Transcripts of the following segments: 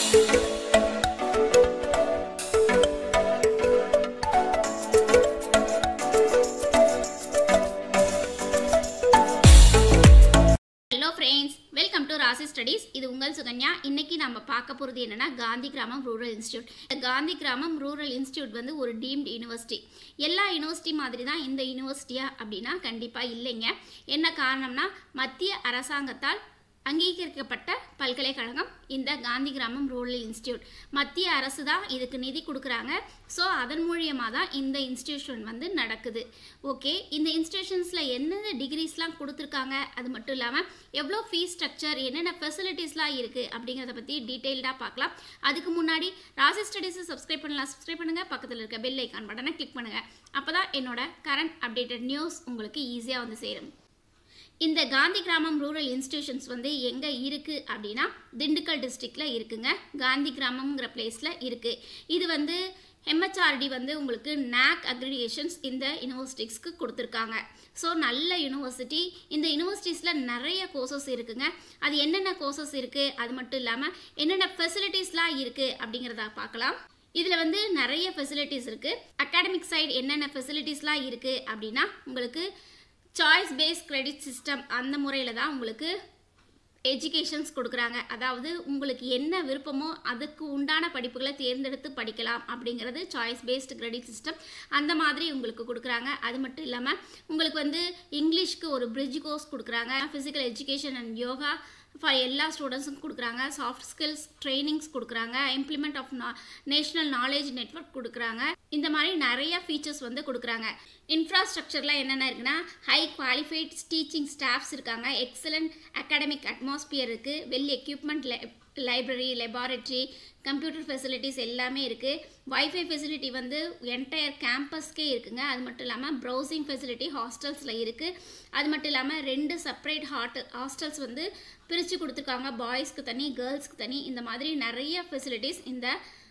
hello friends welcome to Rasi studies இது உங்கள் சுகன்யா இன்னைக்கு நம்ம பார்க்க போகிறது என்னன்னா காந்தி கிராமம் ரூரல் இன்ஸ்டியூட் இந்த காந்தி கிராமம் ரூரல் இன்ஸ்டியூட் வந்து ஒரு டீம்டு யூனிவர்சிட்டி எல்லா யூனிவர்சிட்டி மாதிரி தான் இந்த யூனிவர்சிட்டியா அப்படின்னா கண்டிப்பாக இல்லைங்க என்ன காரணம்னா மத்திய அரசாங்கத்தால் அங்கீகரிக்கப்பட்ட பல்கலைக்கழகம் இந்த காந்தி கிராமம் ரூரல் இன்ஸ்டியூட் மத்திய அரசு தான் இதுக்கு நிதி கொடுக்குறாங்க ஸோ அதன் மூலியமாக தான் இந்த இன்ஸ்டியூஷன் வந்து நடக்குது ஓகே இந்த இன்ஸ்டியூஷன்ஸில் என்னென்ன டிகிரிஸ்லாம் கொடுத்துருக்காங்க அது மட்டும் இல்லாமல் எவ்வளோ ஃபீஸ் ஸ்ட்ரக்சர் என்னென்ன ஃபெசிலிட்டிஸ்லாம் இருக்குது அப்படிங்கிறத பற்றி டீட்டெயில்டாக பார்க்கலாம் அதுக்கு முன்னாடி ராசி ஸ்டடீஸை சப்ஸ்கிரைப் பண்ணலாம் சப்ஸ்கிரைப் பண்ணுங்கள் பக்கத்தில் இருக்க பெல் ஐக்கான் பட்டனை கிளிக் பண்ணுங்கள் அப்போ தான் என்னோட கரண்ட் அப்டேட்டட் நியூஸ் உங்களுக்கு ஈஸியாக வந்து சேரும் இந்த காந்தி கிராமம் ரூரல் இன்ஸ்டிடியூஷன்ஸ் வந்து எங்கே இருக்குது அப்படின்னா திண்டுக்கல் டிஸ்ட்ரிக்டில் இருக்குங்க காந்தி கிராமம்ங்கிற பிளேஸில் இருக்குது இது வந்து எம்ஹெச்ஆர்டி வந்து உங்களுக்கு நாக் அக்ரிடியேஷன்ஸ் இந்த யூனிவர்சிட்டிஸ்க்கு கொடுத்துருக்காங்க ஸோ நல்ல யூனிவர்சிட்டி இந்த யூனிவர்சிட்டிஸில் நிறைய கோர்சஸ் இருக்குங்க அது என்னென்ன கோர்சஸ் இருக்குது அது மட்டும் இல்லாமல் என்னென்ன ஃபெசிலிட்டிஸ்லாம் இருக்குது அப்படிங்கிறத பார்க்கலாம் இதில் வந்து நிறைய ஃபெசிலிட்டிஸ் இருக்குது அகாடமிக் சைடு என்னென்ன ஃபெசிலிட்டிஸ்லாம் இருக்குது அப்படின்னா உங்களுக்கு சாய்ஸ் பேஸ் கிரெடிட் சிஸ்டம் அந்த முறையில் தான் உங்களுக்கு எஜுகேஷன்ஸ் கொடுக்குறாங்க அதாவது உங்களுக்கு என்ன விருப்பமோ அதுக்கு உண்டான படிப்புகளை தேர்ந்தெடுத்து படிக்கலாம் அப்படிங்கிறது சாய்ஸ் பேஸ்டு கிரெடிட் சிஸ்டம் அந்த மாதிரி உங்களுக்கு கொடுக்குறாங்க அது மட்டும் இல்லாமல் உங்களுக்கு வந்து இங்கிலீஷ்க்கு ஒரு பிரிட்ஜ் கோர்ஸ் கொடுக்குறாங்க physical education and yoga for எல்லா ஸ்டூடெண்ட்ஸுக்கும் கொடுக்குறாங்க சாஃப்ட் ஸ்கில்ஸ் ட்ரைனிங்ஸ் கொடுக்குறாங்க implement of national knowledge network கொடுக்குறாங்க இந்த மாதிரி நிறைய ஃபீச்சர்ஸ் வந்து கொடுக்குறாங்க இன்ஃப்ராஸ்ட்ரக்சர்லாம் என்னென்ன இருக்குன்னா ஹை குவாலிஃபைட் டீச்சிங் ஸ்டாஃப்ஸ் இருக்காங்க எக்ஸலண்ட் அகாடமிக் அட்மாஸ்பியர் இருக்குது well equipment library laboratory computer facilities எல்லாமே இருக்குது வைஃபை ஃபெசிலிட்டி வந்து என்டையர் கேம்பஸ்க்கே இருக்குங்க அது மட்டும் இல்லாமல் ப்ரௌசிங் ஃபெசிலிட்டி ஹாஸ்டல்ஸில் இருக்குது அது மட்டும் இல்லாமல் ரெண்டு செப்பரேட் ஹாட் ஹாஸ்டல்ஸ் வந்து பிரித்து கொடுத்துருக்காங்க பாய்ஸ்க்கு தனி கேர்ள்ஸ்க்கு தனி இந்த மாதிரி நிறைய ஃபெசிலிட்டிஸ் இந்த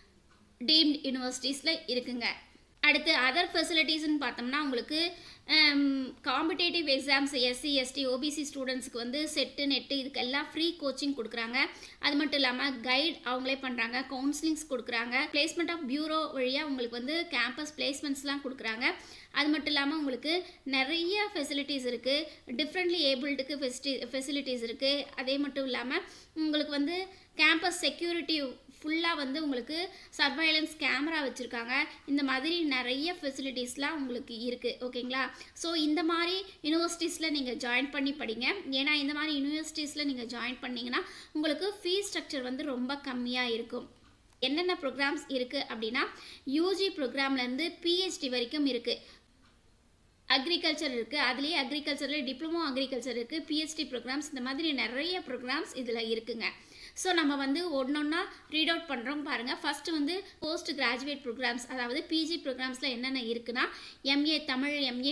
டீம்ட் யூனிவர்சிட்டிஸில் இருக்குங்க அடுத்து அதர் ஃபெசிலிட்டிஸ்னு பார்த்தோம்னா உங்களுக்கு competitive exams SC ST OBC ஸ்டூடெண்ட்ஸ்க்கு வந்து செட்டு நெட்டு இதுக்கெல்லாம் ஃப்ரீ கோச்சிங் கொடுக்குறாங்க அது மட்டும் இல்லாமல் கைட் அவங்களே பண்ணுறாங்க கவுன்சிலிங்ஸ் கொடுக்குறாங்க பிளேஸ்மெண்ட் ஆஃப் பியூரோ வழியாக உங்களுக்கு வந்து கேம்பஸ் பிளேஸ்மெண்ட்ஸ்லாம் கொடுக்குறாங்க அது மட்டும் இல்லாமல் உங்களுக்கு நிறைய ஃபெசிலிட்டிஸ் இருக்குது டிஃப்ரெண்ட்லி ஏபிள்டுக்கு ஃபெசிட்டி ஃபெசிலிட்டிஸ் இருக்குது அதே மட்டும் இல்லாமல் உங்களுக்கு வந்து கேம்பஸ் செக்யூரிட்டி ஃபுல்லாக வந்து உங்களுக்கு சர்வைலன்ஸ் கேமரா வச்சுருக்காங்க இந்த மாதிரி நிறைய ஃபெசிலிட்டிஸ்லாம் உங்களுக்கு இருக்குது ஓகேங்களா ஸோ இந்த மாதிரி யூனிவர்சிட்டிஸில் நீங்கள் ஜாயின் பண்ணி படிங்க ஏன்னா இந்த மாதிரி யூனிவர்சிட்டிஸில் நீங்கள் ஜாயின் பண்ணிங்கன்னா உங்களுக்கு ஃபீஸ் ஸ்ட்ரக்சர் வந்து ரொம்ப கம்மியாக இருக்கும் என்னென்ன ப்ரோக்ராம்ஸ் இருக்குது அப்படின்னா யூஜி ப்ரோக்ராம்லேருந்து பிஹெச்டி வரைக்கும் இருக்குது அக்ரிகல்ச்சர் இருக்குது அதுலேயே அக்ரிகல்ச்சரில் டிப்ளமோ அக்ரிகல்ச்சர் இருக்குது பிஹெச்டி ப்ரோக்ராம்ஸ் இந்த மாதிரி நிறைய ப்ரோக்ராம்ஸ் இதில் இருக்குங்க ஸோ நம்ம வந்து ஒன்று ஒன்றா ரீட் அவுட் பண்ணுறோம் பாருங்கள் ஃபஸ்ட்டு வந்து போஸ்ட் கிராஜுவேட் ப்ரோக்ராம்ஸ் அதாவது பிஜி ப்ரோக்ராம்ஸில் என்னென்ன இருக்குன்னா MA Tamil MA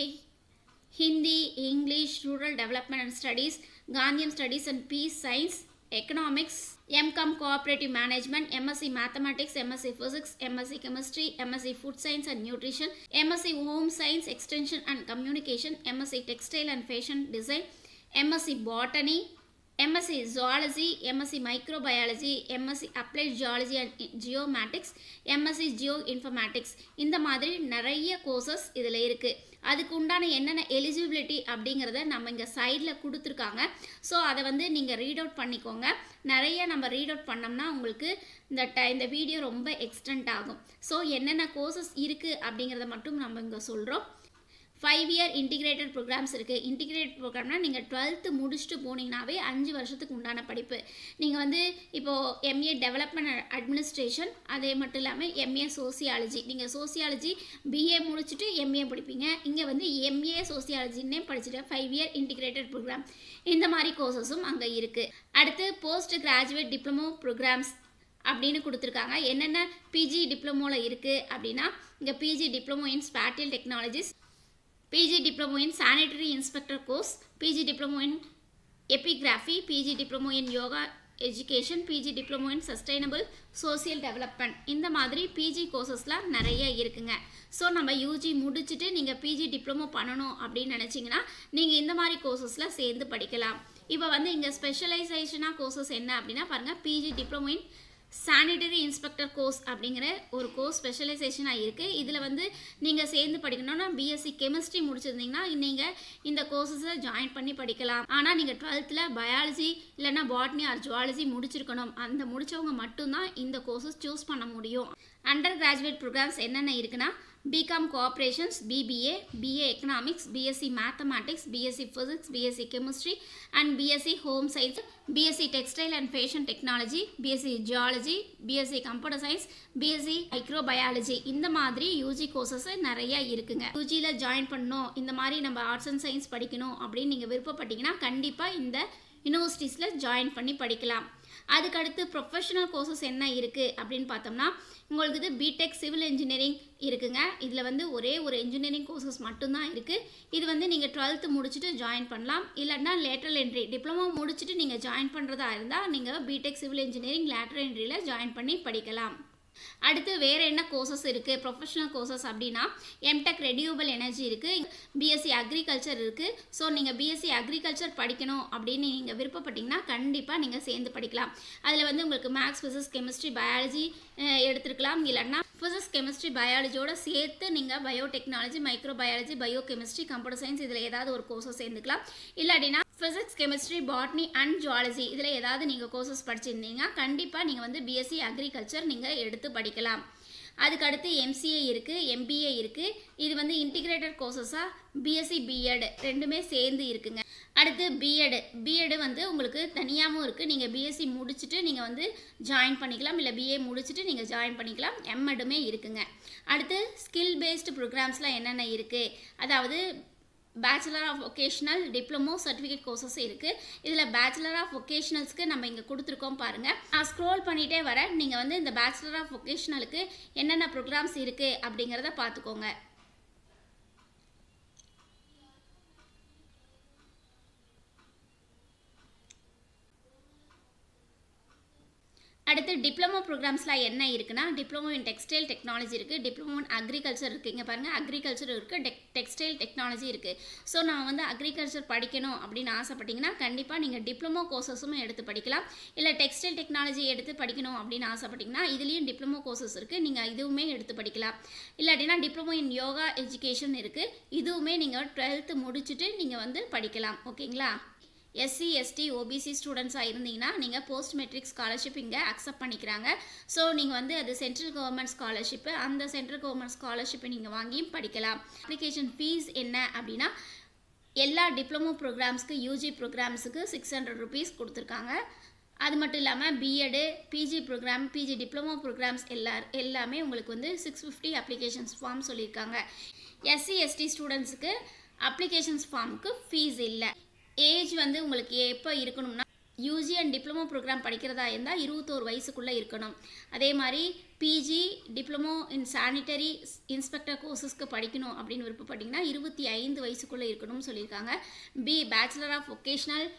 Hindi English rural development and studies Gandhian studies and peace science economics MCom cooperative management MSc mathematics MSc physics MSc chemistry MSc food science and nutrition MSc home science extension and communication MSc textile and fashion design MSc botany MSc zoology MSc microbiology MSc applied geology and geomatics MSc Jio informatics இந்த மாதிரி நிறைய courses இதில் இருக்குது அதுக்கு உண்டான என்னென்ன eligibility அப்படிங்கிறத நம்ம இங்கே சைடில் கொடுத்துருக்காங்க ஸோ அதை வந்து நீங்கள் ரீட் அவுட் பண்ணிக்கோங்க நிறைய நம்ம ரீட் அவுட் பண்ணோம்னா உங்களுக்கு இந்த ட இந்த வீடியோ ரொம்ப எக்ஸ்டெண்ட் ஆகும் ஸோ என்னென்ன கோர்சஸ் இருக்குது அப்படிங்கிறத மட்டும் நம்ம இங்கே சொல்கிறோம் ஃபைவ் இயர் இன்டிகிரேட்டட் ப்ரோக்ராம்ஸ் இருக்குது இன்டிகிரேட்டட் ப்ரோக்ராம்னா நீங்கள் டுவெல்த்து முடிச்சுட்டு போனீங்கனாவே அஞ்சு வருஷத்துக்கு உண்டான படிப்பு நீங்கள் வந்து இப்போது எம்ஏ டெவலப்மெண்ட் அட்மினிஸ்ட்ரேஷன் அதே மட்டும் இல்லாமல் எம்ஏ சோசியாலஜி நீங்கள் சோசியாலஜி பிஏ முடிச்சுட்டு எம்ஏ படிப்பீங்க இங்கே வந்து எம்ஏ சோசியாலஜின்னே படிச்சுட்டு ஃபைவ் இயர் இன்டிகிரேட்டட் ப்ரோக்ராம் இந்த மாதிரி கோர்சஸும் அங்கே இருக்குது அடுத்து போஸ்ட் கிராஜுவேட் டிப்ளமோ ப்ரோக்ராம்ஸ் அப்படின்னு கொடுத்துருக்காங்க என்னென்ன பிஜி டிப்ளமோவில் இருக்குது அப்படின்னா இங்கே PG diploma in spatial technologies PG diploma in sanitary inspector course PG diploma in epigraphy PG diploma in yoga education PG diploma in sustainable social development இந்த மாதிரி பிஜி கோர்சஸ்லாம் நிறைய இருக்குங்க ஸோ நம்ம யூஜி முடிச்சுட்டு நீங்கள் பிஜி டிப்ளமோ பண்ணணும் அப்படின்னு நினச்சிங்கன்னா நீங்கள் இந்த மாதிரி கோர்சஸில் சேர்ந்து படிக்கலாம் இப்போ வந்து இங்கே ஸ்பெஷலைசேஷனாக கோர்சஸ் என்ன அப்படின்னா பாருங்கள் PG diploma in sanitary inspector course அப்படிங்கிற ஒரு கோர்ஸ் ஸ்பெஷலைசேஷனாக இருக்குது இதில் வந்து நீங்கள் சேர்ந்து படிக்கணும்னா பிஎஸ்சி கெமிஸ்ட்ரி முடிச்சிருந்தீங்கன்னா நீங்கள் இந்த கோர்சஸை ஜாயின் பண்ணி படிக்கலாம் ஆனால் நீங்கள் டுவெல்த்தில் பயாலஜி இல்லைன்னா பாட்னி ஆர் ஜுவாலஜி முடிச்சிருக்கணும் அந்த முடிச்சவங்க மட்டும்தான் இந்த கோர்சஸ் சூஸ் பண்ண முடியும் அண்டர் கிராஜுவேட் ப்ரோக்ராம்ஸ் என்னென்ன இருக்குன்னா BCom cooperations BBA BA economics BSc mathematics BSc physics BSc chemistry and BSc home science BSc textile and fashion technology BSc geology BSc computer science BSc microbiology இந்த மாதிரி UG courses நிறைய இருக்குங்க யூஜியில் join பண்ணணும் இந்த மாதிரி நம்ம ஆர்ட்ஸ் அண்ட் சயின்ஸ் படிக்கணும் அப்படின்னு நீங்கள் விருப்பப்பட்டீங்கன்னா கண்டிப்பாக இந்த யூனிவர்சிட்டிஸில் ஜாயின் பண்ணி படிக்கலாம் அதுக்கடுத்து ப்ரொஃபஷனல் கோர்சஸ் என்ன இருக்குது அப்படின்னு பார்த்தோம்னா உங்களுக்கு இது பிடெக் சிவில் இன்ஜினியரிங் இருக்குங்க இதில் வந்து ஒரே ஒரு இன்ஜினியரிங் கோர்சஸ் மட்டும்தான் இருக்குது இது வந்து நீங்கள் டுவெல்த்து முடிச்சுட்டு ஜாயின் பண்ணலாம் இல்லைன்னா லேட்டரல் என்ட்ரி டிப்ளமோ முடிச்சுட்டு நீங்கள் ஜாயின் பண்ணுறதா இருந்தால் நீங்கள் பிடெக் சிவில் இன்ஜினியரிங் லேட்டரல் என்ட்ரியில் ஜாயின் பண்ணி படிக்கலாம் அடுத்து வேறு என்ன கோர்சஸ் இருக்குது ப்ரொஃபஷனல் கோர்சஸ் அப்படின்னா எம்டெக் ரெடியூபிள் எனர்ஜி இருக்குது பிஎஸ்சி அக்ரிகல்ச்சர் இருக்குது ஸோ நீங்கள் பிஎஸ்சி அக்ரிகல்ச்சர் படிக்கணும் அப்படின்னு நீங்கள் விருப்பப்பட்டீங்கன்னா கண்டிப்பாக நீங்கள் சேர்ந்து படிக்கலாம் அதில் வந்து உங்களுக்கு மேக்ஸ் ஃபிசிக்ஸ் கெமிஸ்ட்ரி பயாலஜி எடுத்துருக்கலாம் இல்லைன்னா ஃபிசிக்ஸ் கெமிஸ்ட்ரி பயாலஜியோட சேர்த்து நீங்கள் biotechnology microbiology biochemistry computer science இதில் ஏதாவது ஒரு கோர்சஸ் சேர்ந்துக்கலாம் இல்லாட்டினா physics chemistry botany and zoology இதில் ஏதாவது நீங்கள் கோர்சஸ் படிச்சிருந்தீங்கன்னா கண்டிப்பாக நீங்கள் வந்து பிஎஸ்சி அக்ரிகல்ச்சர் நீங்கள் எடுத்து படிக்கலாம் அதுக்கடுத்து எம்சிஏ இருக்குது எம்பிஏ இருக்குது இது வந்து இன்டிகிரேட்டட் கோர்சஸாக பிஎஸ்சி பிஎட் ரெண்டுமே சேர்ந்து இருக்குங்க அடுத்து பிஎட் பிஎட் வந்து உங்களுக்கு தனியாகவும் இருக்குது நீங்கள் பிஎஸ்சி முடிச்சுட்டு நீங்கள் வந்து ஜாயின் பண்ணிக்கலாம் இல்லை பிஏ முடிச்சுட்டு நீங்கள் ஜாயின் பண்ணிக்கலாம் எம்எட்டுமே இருக்குங்க அடுத்து ஸ்கில் பேஸ்டு ப்ரோக்ராம்ஸ்லாம் என்னென்ன இருக்குது அதாவது bachelor of vocational diploma certificate courses இருக்குது இதில் பேச்சுலர் ஆஃப் ஒகேஷ்னல்ஸ்க்கு நம்ம இங்கே கொடுத்துருக்கோம் பாருங்கள் நான் ஸ்க்ரோல் பண்ணிகிட்டே வரேன் நீங்கள் வந்து இந்த பேச்சுலர் ஆஃப் ஒகேஷ்னலுக்கு என்னென்ன ப்ரோக்ராம்ஸ் இருக்குது அப்படிங்கிறத பார்த்துக்கோங்க அடுத்து டிப்ளமோ ப்ரோக்ராம்ஸ்லாம் என்ன இருக்குன்னா டிப்ளமோ இன் டெக்ஸ்டைல் டெக்னாலஜி இருக்குது டிப்ளமோ இன் அக்ரிகல்ச்சர் இருக்குது இங்கே பாருங்கள் அக்ரிகல்ச்சர் இருக்குது டெக் டெக்ஸ்டைல் டெக்னாலஜி இருக்குது ஸோ நான் வந்து அக்ரிகல்ச்சர் படிக்கணும் அப்படின்னு ஆசைப்பட்டீங்கன்னா கண்டிப்பாக நீங்கள் டிப்ளமோ கோர்சஸும் எடுத்து படிக்கலாம் இல்லை டெக்ஸ்டைல் டெக்னாலஜி எடுத்து படிக்கணும் அப்படின்னு ஆசைப்பட்டீங்கன்னா இதுலேயும் டிப்ளமோ கோர்சஸ் இருக்குது நீங்கள் இதுவுமே எடுத்து படிக்கலாம் இல்லாட்டினா டிப்ளமோ இன் யோகா எஜுகேஷன் இருக்குது இதுவுமே நீங்கள் டுவெல்த்து முடிச்சுட்டு நீங்கள் வந்து படிக்கலாம் ஓகேங்களா எஸ்சி எஸ்டி ஓபிசி ஸ்டூடெண்ட்ஸாக இருந்தீங்கன்னா நீங்கள் போஸ்ட் மெட்ரிக் ஸ்காலர்ஷிப் இங்கே அக்செப்ட் பண்ணிக்கிறாங்க ஸோ நீங்கள் வந்து அது சென்ட்ரல் கவர்மெண்ட் ஸ்காலர்ஷிப்பு அந்த சென்ட்ரல் கவர்மெண்ட் ஸ்காலர்ஷிப்பை நீங்கள் வாங்கியும் படிக்கலாம் அப்ளிகேஷன் ஃபீஸ் என்ன அப்படின்னா எல்லா டிப்ளமோ ப்ரோக்ராம்ஸ்க்கு யூஜி ப்ரோக்ராம்ஸுக்கு சிக்ஸ் ஹண்ட்ரட் ருபீஸ் கொடுத்துருக்காங்க அது மட்டும் இல்லாமல் BEd PG programme PG diploma programmes எல்லா எல்லாமே உங்களுக்கு வந்து சிக்ஸ் ஃபிஃப்டி அப்ளிகேஷன்ஸ் ஃபார்ம் சொல்லியிருக்காங்க எஸ்சி எஸ்டி ஸ்டூடெண்ட்ஸுக்கு அப்ளிகேஷன்ஸ் ஃபார்முக்கு ஃபீஸ் இல்லை ஏஜ் வந்து உங்களுக்கு எப்போ இருக்கணும்னா யூஜி அண்ட் டிப்ளமோ ப்ரோக்ராம் படிக்கிறதா இருந்தால் இருபத்தோரு வயசுக்குள்ளே இருக்கணும் அதே மாதிரி PG diploma in sanitary inspector கோர்சஸ்க்கு படிக்கணும் அப்படின்னு விருப்பப்பட்டிங்கன்னா இருபத்தி ஐந்து வயசுக்குள்ளே இருக்கணும்னு சொல்லியிருக்காங்க B bachelor of vocational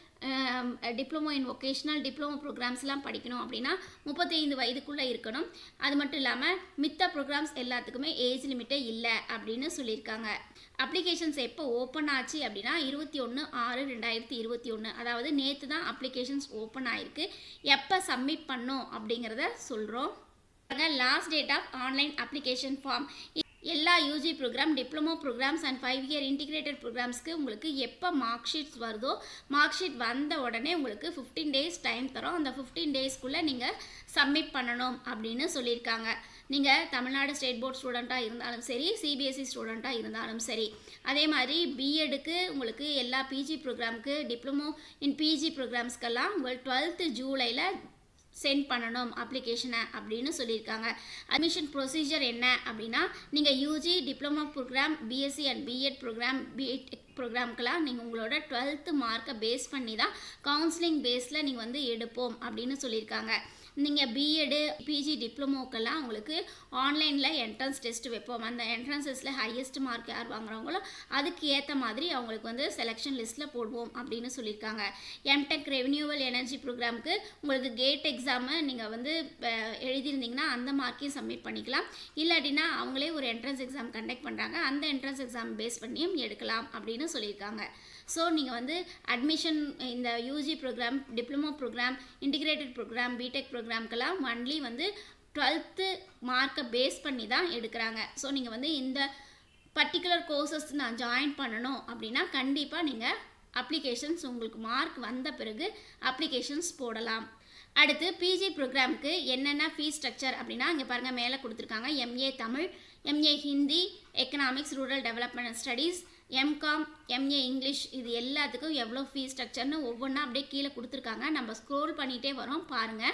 diploma in vocational diploma ப்ரோக்ராம்ஸ்லாம் படிக்கணும் அப்படின்னா முப்பத்தைந்து வயதுக்குள்ளே இருக்கணும் அது மட்டும் இல்லாமல் மித்த ப்ரோக்ராம்ஸ் எல்லாத்துக்குமே ஏஜ் லிமிட்டே இல்லை அப்படின்னு சொல்லியிருக்காங்க அப்ளிகேஷன்ஸ் எப்போ ஓப்பன் ஆச்சு அப்படின்னா இருபத்தி ஒன்று ஆறு ரெண்டாயிரத்தி இருபத்தி ஒன்று அதாவது நேற்று தான் அப்ளிகேஷன்ஸ் ஓப்பன் ஆயிருக்கு எப்போ சப்மிட் பண்ணோம் அப்படிங்கிறத சொல்கிறோம் last date of online application form எல்லா UG programme diploma programmes and five year integrated ப்ரோக்ராம்ஸ்க்கு உங்களுக்கு எப்போ மார்க் ஷீட்ஸ் வருதோ மார்க் ஷீட் வந்த உடனே உங்களுக்கு ஃபிஃப்டீன் டேஸ் டைம் தரோம் அந்த ஃபிஃப்டீன் டேஸ்க்குள்ளே நீங்கள் சப்மிட் பண்ணணும் அப்படின்னு சொல்லியிருக்காங்க நீங்கள் தமிழ்நாடு ஸ்டேட் போர்ட் ஸ்டூடெண்ட்டாக இருந்தாலும் சரி சிபிஎஸ்சி ஸ்டூடெண்ட்டாக இருந்தாலும் சரி அதே மாதிரி பிஎடுக்கு உங்களுக்கு எல்லா பிஜி ப்ரோக்ராமுக்கு டிப்ளமோ இன் பிஜி ப்ரோக்ராம்ஸ்க்கெல்லாம் டுவெல்த்து ஜூலையில் சென்ட் பண்ணணும் அப்ளிகேஷனை அப்படின்னு சொல்லியிருக்காங்க அட்மிஷன் ப்ரொசீஜர் என்ன அப்படின்னா நீங்கள் UG diploma programme BSc and BEd programme BTech ப்ரோக்ராம்க்கெலாம் நீங்கள் உங்களோட டுவெல்த்து மார்க்கை பேஸ் பண்ணி தான் கவுன்சிலிங் பேஸில் நீங்கள் வந்து எடுப்போம் அப்படின்னு சொல்லியிருக்காங்க நீங்கள் பிஎடு பிஜி டிப்ளமோக்கெல்லாம் உங்களுக்கு ஆன்லைனில் என்ட்ரன்ஸ் டெஸ்ட் வைப்போம் அந்த என்ட்ரன்ஸ் டெஸ்ட்டில் ஹையஸ்ட் மார்க் யார் வாங்குறவங்களோ அதுக்கு ஏற்ற மாதிரி அவங்களுக்கு வந்து செலெக்ஷன் லிஸ்ட்டில் போடுவோம் அப்படின்னு சொல்லியிருக்காங்க எம்டெக் ரெவன்யூவல் எனர்ஜி ப்ரோக்ராமுக்கு உங்களுக்கு கேட் எக்ஸாமு நீங்கள் வந்து அஹ், எழுதியிருந்தீங்கன்னா அந்த மார்க்கையும் சப்மிட் பண்ணிக்கலாம் இல்லாட்டினா அவங்களே ஒரு என்ட்ரன்ஸ் எக்ஸாம் கண்டக்ட் பண்ணுறாங்க அந்த என்ட்ரன்ஸ் எக்ஸாம் பேஸ் பண்ணியும் எடுக்கலாம் அப்படின்னு சொல்லியிருக்காங்க ஸோ நீங்கள் வந்து அட்மிஷன் இந்த UG programme diploma programme integrated programme BTech ப்ரோக்ராம்க்கெல்லாம் ஒன்லி வந்து டுவெல்த்து மார்க்கை பேஸ் பண்ணி தான் எடுக்கிறாங்க ஸோ நீங்கள் வந்து இந்த பர்டிகுலர் கோர்சஸ் நான் ஜாயின் பண்ணணும் அப்படின்னா கண்டிப்பாக நீங்கள் அப்ளிகேஷன்ஸ் உங்களுக்கு மார்க் வந்த பிறகு அப்ளிகேஷன்ஸ் போடலாம் அடுத்து பிஜி ப்ரோக்ராமுக்கு என்னென்ன ஃபீஸ் ஸ்ட்ரக்சர் அப்படின்னா இங்கே பாருங்கள் மேலே கொடுத்துருக்காங்க MA Tamil MA Hindi economics rural development and studies MCom MA English இது எல்லாத்துக்கும் எவ்வளோ ஃபீஸ் ஸ்ட்ரக்சர்னு ஒவ்வொன்றா அப்படியே கீழே கொடுத்துருக்காங்க நம்ம ஸ்க்ரோல் பண்ணிகிட்டே வரோம் பாருங்கள்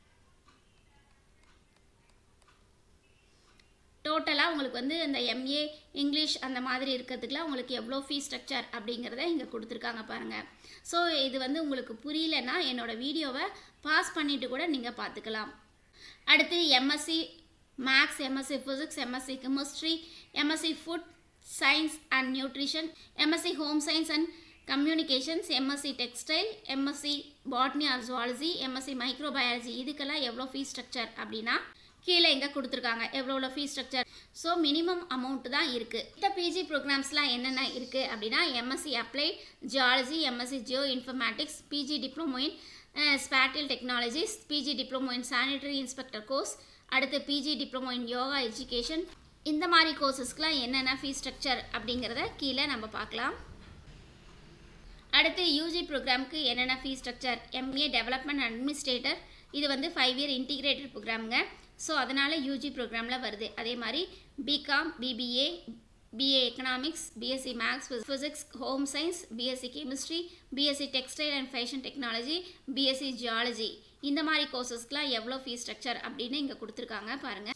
டோட்டலாக உங்களுக்கு வந்து இந்த எம்ஏ இங்கிலீஷ் அந்த மாதிரி இருக்கிறதுக்குலாம் உங்களுக்கு எவ்வளோ ஃபீஸ் ஸ்ட்ரக்சர் அப்படிங்கிறத இங்கே கொடுத்துருக்காங்க பாருங்கள் ஸோ இது வந்து உங்களுக்கு புரியலன்னா என்னோடய வீடியோவை பாஸ் பண்ணிவிட்டு கூட நீங்கள் பார்த்துக்கலாம் அடுத்து MSc maths MSc physics MSc chemistry MSc food science and nutrition MSc home science and communications MSc textile MSc botany or zoology MSc microbiology இதுக்கெல்லாம் எவ்வளோ ஃபீஸ் ஸ்ட்ரக்சர் அப்படின்னா கீழே எங்கே கொடுத்துருக்காங்க எவ்வளோ fees structure so minimum amount தான் இருக்குது இந்த பிஜி ப்ரோக்ராம்ஸ்லாம் என்னென்ன இருக்குது அப்படின்னா MSc applied geology MSc Jio geoinformatics PG diploma in spatial technologies PG diploma in sanitary inspector course அடுத்து PG diploma in yoga education இந்த மாதிரி கோர்சஸ்க்குலாம் என்னென்ன ஃபீஸ் ஸ்ட்ரக்சர் அப்படிங்கிறத கீழே நம்ம பார்க்கலாம் அடுத்து யூஜி ப்ரோக்ராமுக்கு என்னென்ன fees structure MA development administrator இது வந்து ஃபைவ் இயர் இன்டிகிரேட்டட் ப்ரோக்ராமுங்க ஸோ அதனால் யூஜி ப்ரோக்ராமில் வருது அதே மாதிரி BCom BBA BA economics BSc maths physics home science BSc chemistry BSc textile and fashion technology BSc geology இந்த மாதிரி கோர்சஸ்க்குலாம் எவ்வளோ ஃபீஸ் ஸ்ட்ரக்சர் அப்படின்னு இங்கே கொடுத்துருக்காங்க பாருங்கள்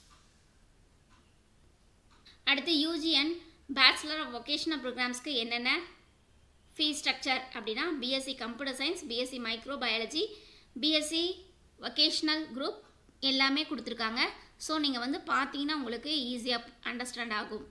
அடுத்து UG and bachelor of vocational ப்ரோக்ராம்ஸ்க்கு என்னென்ன ஃபீஸ் ஸ்ட்ரக்சர் அப்படின்னா BSc computer science BSc microbiology BSc vocational group எல்லாமே கொடுத்துருக்காங்க ஸோ நீங்கள் வந்து பார்த்தீங்கன்னா உங்களுக்கு ஈஸியாக அண்டர்ஸ்டாண்ட் ஆகும்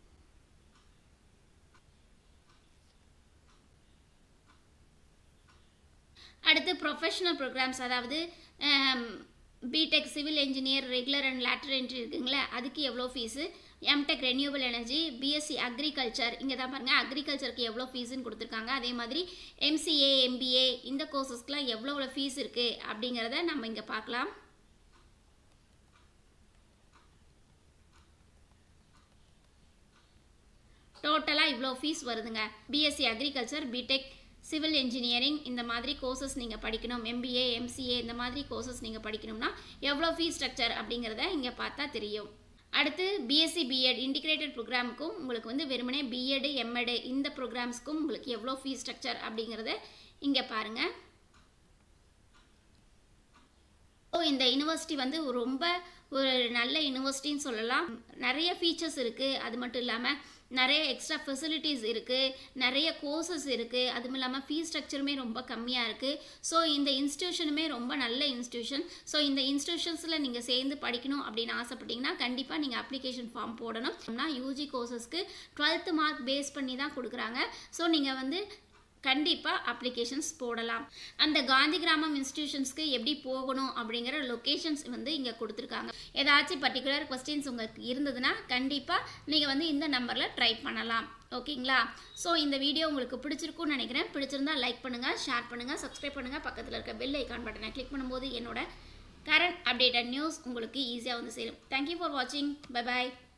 அடுத்து ப்ரொஃபஷனல் ப்ரோக்ராம்ஸ் அதாவது BTech civil engineer regular and later entry இருக்குங்களே அதுக்கு எவ்வளோ fees MTech renewal energy BSc agriculture இங்கே தான் பாருங்கள் அக்ரிகல்ச்சருக்கு எவ்வளோ ஃபீஸுன்னு கொடுத்துருக்காங்க அதே மாதிரி எம்சிஏ எம்பிஏ இந்த கோர்சஸ்க்குலாம் எவ்வளோ எவ்வளோ ஃபீஸ் இருக்குது அப்படிங்கிறத நம்ம இங்கே பார்க்கலாம் டோட்டலாக இவ்வளோ ஃபீஸ் வருதுங்க BSc agriculture BTech civil engineering இந்த மாதிரி கோர்சஸ் நீங்கள் படிக்கணும் எம்பிஏ எம்சிஏ இந்த மாதிரி கோர்சஸ் நீங்கள் படிக்கணும்னா எவ்வளோ ஃபீஸ் ஸ்ட்ரக்சர் அப்படிங்கிறத இங்கே பார்த்தா தெரியும் அடுத்து பிஎஸ்சி பிஎட் இன்டிகிரேட்டட் ப்ரோக்ராமுக்கும் உங்களுக்கு வந்து வெறுமனே பிஎடு எம்எடு இந்த ப்ரோக்ராம்ஸ்க்கும் உங்களுக்கு எவ்வளோ ஃபீஸ் ஸ்ட்ரக்சர் அப்படிங்கிறத இங்கே பாருங்கள் ஸோ இந்த யூனிவர்சிட்டி வந்து ரொம்ப ஒரு நல்ல யூனிவர்சிட்டின்னு சொல்லலாம் நிறைய ஃபீச்சர்ஸ் இருக்குது அது மட்டும் இல்லாமல் நிறைய எக்ஸ்ட்ரா ஃபெசிலிட்டிஸ் இருக்குது நிறைய கோர்சஸ் இருக்குது அதுவும் இல்லாமல் ஃபீஸ் ஸ்ட்ரக்சருமே ரொம்ப கம்மியாக இருக்குது ஸோ இந்த இன்ஸ்டியூஷனுமே ரொம்ப நல்ல இன்ஸ்டியூஷன் ஸோ இந்த இன்ஸ்டியூஷன்ஸில் நீங்கள் சேர்ந்து படிக்கணும் அப்படின்னு ஆசைப்பட்டீங்கன்னா கண்டிப்பாக நீங்கள் அப்ளிகேஷன் ஃபார்ம் போடணும் யூஜி கோர்சஸ்க்கு டுவெல்த்து மார்க் பேஸ் பண்ணி தான் கொடுக்குறாங்க ஸோ நீங்கள் வந்து கண்டிப்பாக அப்ளிகேஷன்ஸ் போடலாம் அந்த காந்தி கிராமம் இன்ஸ்டிடியூஷன்ஸ்க்கு எப்படி போகணும் அப்படிங்கிற லொக்கேஷன்ஸ் வந்து இங்கே கொடுத்துருக்காங்க ஏதாச்சும் பர்டிகுலர் கொஸ்டின்ஸ் உங்களுக்கு இருந்ததுன்னா கண்டிப்பாக நீங்கள் வந்து இந்த நம்பரில் ட்ரை பண்ணலாம் ஓகேங்களா ஸோ இந்த வீடியோ உங்களுக்கு பிடிச்சிருக்கும்னு நினைக்கிறேன் பிடிச்சிருந்தா லைக் பண்ணுங்கள் ஷேர் பண்ணுங்கள் சப்ஸ்கிரைப் பண்ணுங்கள் பக்கத்தில் இருக்க பெல் ஐக்கான் பட்டனை கிளிக் பண்ணும்போது என்னோட கரண்ட் அப்டேட்டட் நியூஸ் உங்களுக்கு ஈஸியாக வந்து சேரும் தேங்க்யூ ஃபார் வாட்சிங் பை பாய்